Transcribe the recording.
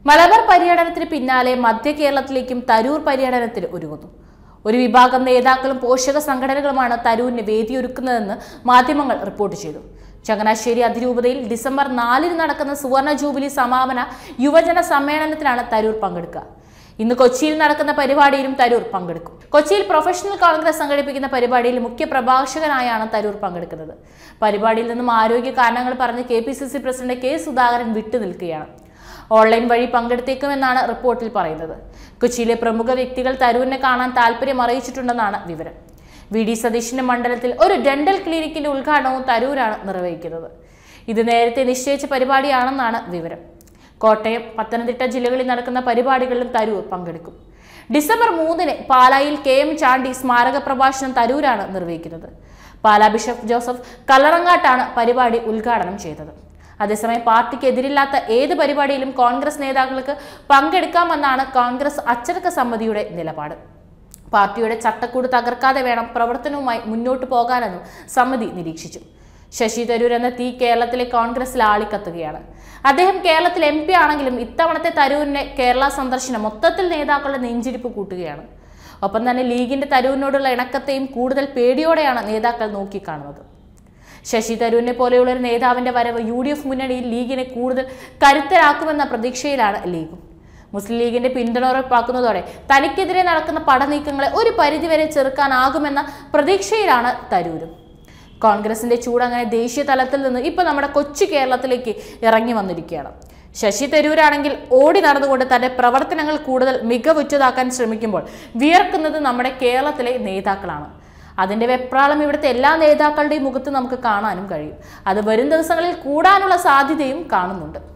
മലബാർ പര്യടനത്തിന് പിന്നാലെ മധ്യ കേരളത്തിലേക്കും തരൂർ പര്യടനത്തിന് ഒരുങ്ങുന്നു ഒരു വിഭാഗം നേതാക്കളും പോഷക സംഘടനകളുമാണ് തരൂരിന് വേദിയൊരുക്കുന്നതെന്ന് മാധ്യമങ്ങൾ റിപ്പോർട്ട് ചെയ്തു ചങ്ങനാശ്ശേരി അതിരൂപതയിൽ ഡിസംബർ നാലിന് നടക്കുന്ന സുവർണ ജൂബിലി സമാപന യുവജന സമ്മേളനത്തിലാണ് തരൂർ പങ്കെടുക്കുക ഇന്ന് കൊച്ചിയിൽ നടക്കുന്ന പരിപാടിയിലും തരൂർ പങ്കെടുക്കും കൊച്ചിയിൽ പ്രൊഫഷണൽ കോൺഗ്രസ് സംഘടിപ്പിക്കുന്ന പരിപാടിയിൽ മുഖ്യ പ്രഭാഷകനായാണ് തരൂർ പങ്കെടുക്കുന്നത് പരിപാടിയിൽ നിന്നും ആരോഗ്യ കാരണങ്ങൾ പറഞ്ഞ് K P C C president K Sudhakaran online ഓൺലൈൻ വഴി പങ്കെടുത്തേക്കുമെന്നാണ് റിപ്പോർട്ടിൽ പറയുന്നത് കൊച്ചിയിലെ പ്രമുഖ വ്യക്തികൾ തരൂരിനെ കാണാൻ താല്പര്യം അറിയിച്ചിട്ടുണ്ടെന്നാണ് വിവരം വി ഡി സതീഷിന്റെ മണ്ഡലത്തിൽ ഒരു ഡെന്റൽ ക്ലിനിക്കിന്റെ ഉദ്ഘാടനവും തരൂരാണ് നിർവഹിക്കുന്നത് ഇത് നേരത്തെ നിശ്ചയിച്ച പരിപാടിയാണെന്നാണ് വിവരം കോട്ടയം പത്തനംതിട്ട ജില്ലകളിൽ നടക്കുന്ന പരിപാടികളിലും തരൂർ പങ്കെടുക്കും ഡിസംബർ മൂന്നിന് പാലായിൽ കെ എം ചാണ്ടി സ്മാരക പ്രഭാഷണം തരൂരാണ് നിർവഹിക്കുന്നത് പാലാ ബിഷപ്പ് ജോസഫ് കല്ലറങ്ങാട്ടാണ് പരിപാടി ഉദ്ഘാടനം ചെയ്തത് അതേസമയം പാർട്ടിക്ക് എതിരില്ലാത്ത ഏത് പരിപാടിയിലും കോൺഗ്രസ് നേതാക്കൾക്ക് പങ്കെടുക്കാമെന്നാണ് കോൺഗ്രസ് അച്ചടക്ക സമിതിയുടെ നിലപാട് പാർട്ടിയുടെ ചട്ടക്കൂട് തകർക്കാതെ വേണം പ്രവർത്തനവുമായി മുന്നോട്ട് പോകാനെന്നും സമിതി നിരീക്ഷിച്ചു ശശി തരൂർ എന്ന തീ കേരളത്തിലെ കോൺഗ്രസിൽ ആളിക്കത്തുകയാണ് അദ്ദേഹം കേരളത്തിൽ എം പി ആണെങ്കിലും ഇത്തവണത്തെ തരൂരിന്റെ കേരള സന്ദർശനം മൊത്തത്തിൽ നേതാക്കളുടെ നെഞ്ചിരിപ്പ് കൂട്ടുകയാണ് ഒപ്പം തന്നെ ലീഗിന്റെ തരൂരിനോടുള്ള ഇണക്കത്തെയും കൂടുതൽ പേടിയോടെയാണ് നേതാക്കൾ നോക്കിക്കാണുന്നത് ശശി തരൂരിനെ പോലെയുള്ള ഒരു നേതാവിന്റെ വരവ് യു ഡി എഫ് മുന്നണിയിൽ ലീഗിനെ കൂടുതൽ കരുത്തരാക്കുമെന്ന പ്രതീക്ഷയിലാണ് ലീഗും മുസ്ലിം ലീഗിന്റെ പിന്തുണ ഉറപ്പാക്കുന്നതോടെ തനിക്കെതിരെ നടക്കുന്ന പടനീക്കങ്ങളെ ഒരു പരിധിവരെ ചെറുക്കാനാകുമെന്ന പ്രതീക്ഷയിലാണ് തരൂരും കോൺഗ്രസിന്റെ ചൂട് അങ്ങനെ ദേശീയ തലത്തിൽ നിന്ന് ഇപ്പൊ നമ്മുടെ കൊച്ചു കേരളത്തിലേക്ക് ഇറങ്ങി വന്നിരിക്കുകയാണ് ശശി തരൂരാണെങ്കിൽ ഓടി നടന്നുകൊണ്ട് തന്റെ പ്രവർത്തനങ്ങൾ കൂടുതൽ മികവുറ്റതാക്കാൻ ശ്രമിക്കുമ്പോൾ വിയർക്കുന്നത് നമ്മുടെ കേരളത്തിലെ നേതാക്കളാണ് അതിന്റെ വെപ്രാളം ഇവിടുത്തെ എല്ലാ നേതാക്കളുടെയും മുഖത്ത് നമുക്ക് കാണാനും കഴിയും അത് വരും ദിവസങ്ങളിൽ കൂടാനുള്ള സാധ്യതയും കാണുന്നുണ്ട്